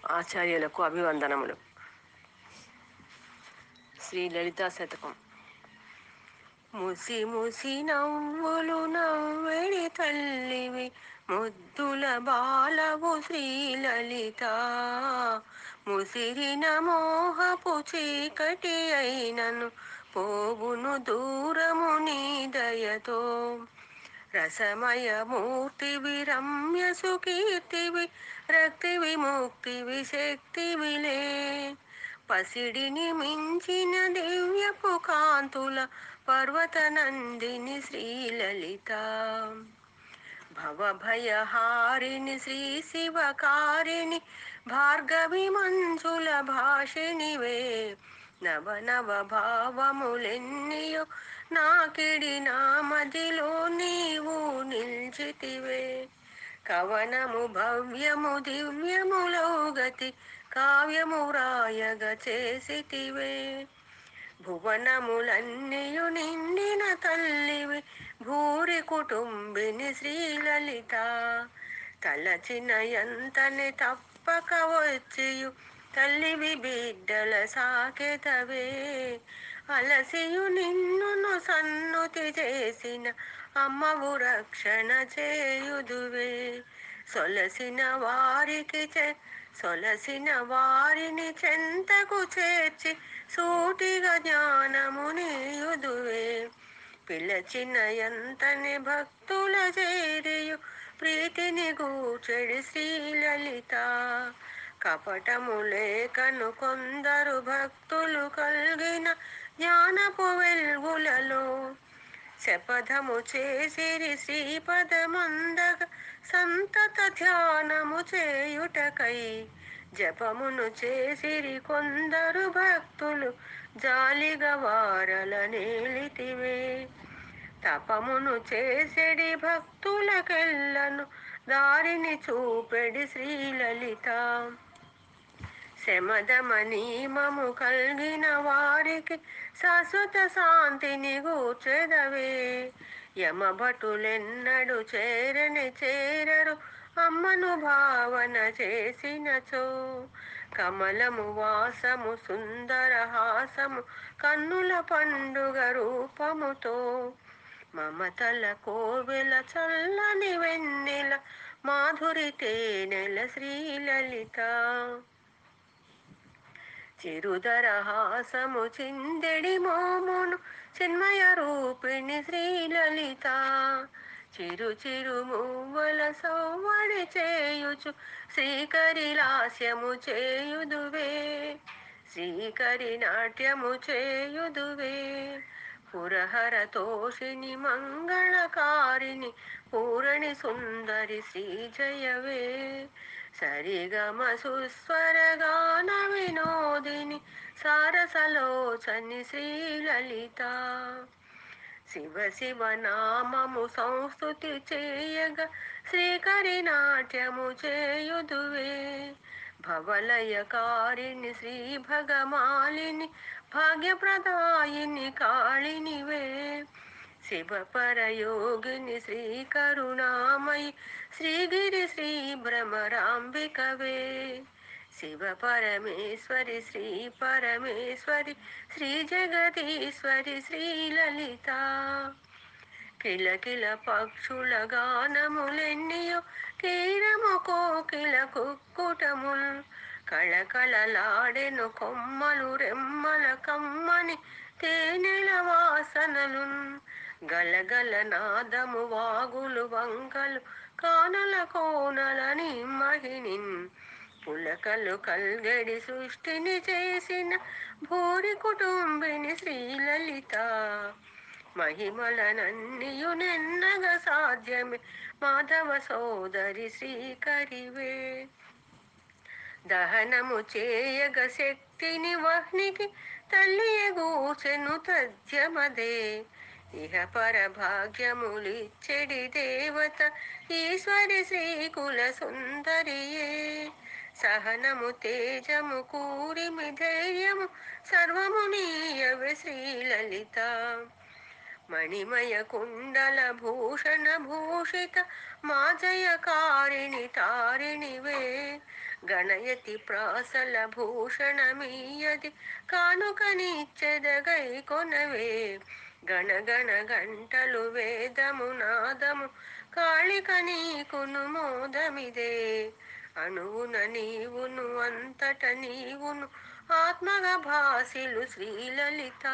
ఆచార్యులకు అభివందనములు శ్రీ లలితా శతకం ముసి ముసి నవ్వులు నవ్వెడి తల్లివి ముద్దుల బాలవు శ్రీలలిత ముసిరిన మోహపు చీకటి అయినను పోవును దూరము నీ దయతో రసమయ మూర్తివి రమ్య సుకీర్తివి రక్తి విముక్తివి శక్తివిలే పసిడిని మించిన దివ్యపు కాంతుల పర్వత నందిని శ్రీలలిత భవభయహారిణి శ్రీ శివకారిణి భార్గవి మంజుల భాషిణివే నవ నవ భావములెన్నియో నాకిడి నా మదిలో నీవు నిల్చితివే కవనము భవ్యము దివ్యములౌగతి కావ్యము రాయగ చేసితివే భువనములన్నీయు నిండిన తల్లివి భూరి కుటుంబిని శ్రీలలిత తలచిన ఎంతని తప్పక వచ్చియు తల్లివి బిడ్డల సాకెతవే అలసియు నిన్నును సన్నుతి చేసిన అమ్మవు రక్షణ చేయుదువే సొలసిన వారికి చె సొలసిన వారిని చెంతకు చేర్చి సూటిగా జ్ఞానము నీయుదువే పిలచిన ఎంతని భక్తుల చేరియు ప్రీతిని గూచెడి శ్రీలలిత కపటము లేకను కొందరు భక్తులు కలిగిన జ్ఞానపు వెల్గులలో శపథము చేసిరి శ్రీపదమందగ సంతత ధ్యానము చేయుటకై జపమును చేసిరి కొందరు భక్తులు జాలిగా వారల నేలితివే తపమును చేసెడి భక్తులకెల్లను దారిని చూపెడి శ్రీలలిత శమదమనీమము కలిగిన వారికి శాశ్వత శాంతిని గూర్చెదవే యమభటులెన్నడు చేరని చేరరు అమ్మను భావన చేసినచో కమలము వాసము సుందర హాసము కన్నుల పండుగ రూపముతో మమతల కోవెల చల్లని వెన్నెల మాధురి తేనెల శ్రీలలిత చిరుదర హాసము చిందెడి మోమును చిన్మయ రూపిణి శ్రీలలిత చిరు చిరు మువ్వల సౌవడి చేయుచు శ్రీకరి లాస్యము చేయుదువే శ్రీకరి నాట్యము చేయుదువే పురహర తోషిని మంగళకారిణి పూరణి సుందరి శ్రీజయవే సరిగమ సుస్వర గాన వినోదిని సారసలోచని శ్రీలలిత శివ శివ నామము సంస్థుతి చేయగ శ్రీకరి నాట్యము చేయుదువే భవలయకారిణి శ్రీ భగమాలిని భాగ్యప్రదాయిని కాళినివే శివ పరయోగిని శ్రీ కరుణామయి శ్రీగిరి శ్రీ భ్రమరాంబికవే శివ పరమేశ్వరి శ్రీ పరమేశ్వరి శ్రీ జగదీశ్వరి శ్రీలలిత కిల కిల పక్షుల గానములెన్నియో కీరము కోకిల కుక్కుటముల్ కళకళలాడెను కొమ్మలు రెమ్మల కమ్మని తేనెల వాసనలు గలగల నాదము వాగులు వంకలు కానల కోనల నిమ్మహినిన్ పులకలు కల్గడి సృష్టిని చేసిన భూరి కుటుంబిని శ్రీలలిత మహిమలనన్నియు నెన్నగ సాధ్యమే మాధవ సోదరి శ్రీకరివే దహనము చేయగ శక్తిని వహ్నికి తల్లి ఎగూచెను తథ్యమదే ఇహ పర భాగ్యములిచ్చెడి దేవత ఈశ్వరి శ్రీకుల సుందరియే సహనము తేజము కూరిమి ధైర్యము సర్వము నీయవే శ్రీలలిత మణిమయ కుండల భూషణ భూషిత మాజయకారిణి తారిణివే గణయతి ప్రాసల భూషణమీయది కానుకనిచ్చెదగై కొనవే గణ గణ గంటలు వేదము నాదము కాళిక నీకును మోదమిదే అణువున నీవును అంతట నీవును ఆత్మగా భాసిలు శ్రీలలిత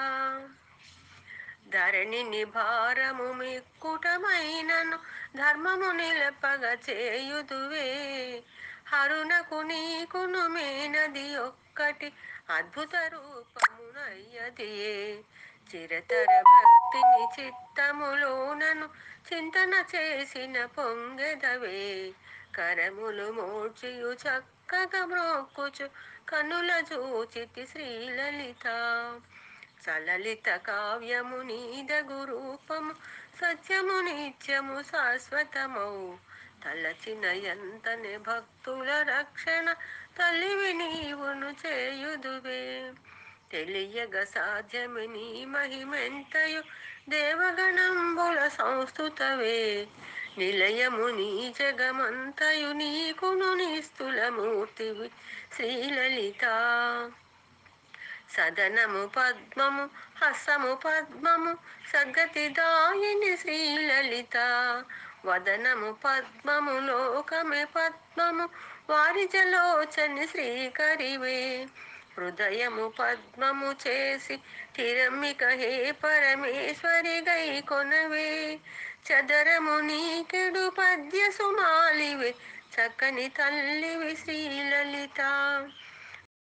ధరణిని భారము మిక్కుటమైనను ధర్మము నిలపగ చేయుదువే హరునకు నీకును మేనది ఒక్కటి అద్భుత రూపమునయ్యదియే చిరతర భక్తిని చిత్తములోనను చింతన చేసిన పొంగెదవే కరములు మోడ్చియు చక్కగా మ్రోక్కుచు కనుల చూచితి శ్రీలలిత సలలిత కావ్యము నీదగు రూపము సత్యము నిత్యము శాశ్వతమౌ తలచిన ఎంతనే భక్తుల రక్షణ తల్లివి నీవును చేయుదువే తెలియగ సాధ్యమి నీ మహిమెంతయు దేవగణంబుల సంస్థుతవే నిలయము నీ జగమంతయు నీకును నిస్తుల మూర్తివి శ్రీలలిత సదనము పద్మము హసము పద్మము సద్గతి దాయిని శ్రీలలిత వదనము పద్మము లోకమే పద్మము వారిజలోచని శ్రీకరివే హృదయము పద్మము చేసి తిరమ్మిక హే పరమేశ్వరి గై కొనవే చదరము నీకెడు పద్య సుమాలివే చక్కని తల్లివి శ్రీలలిత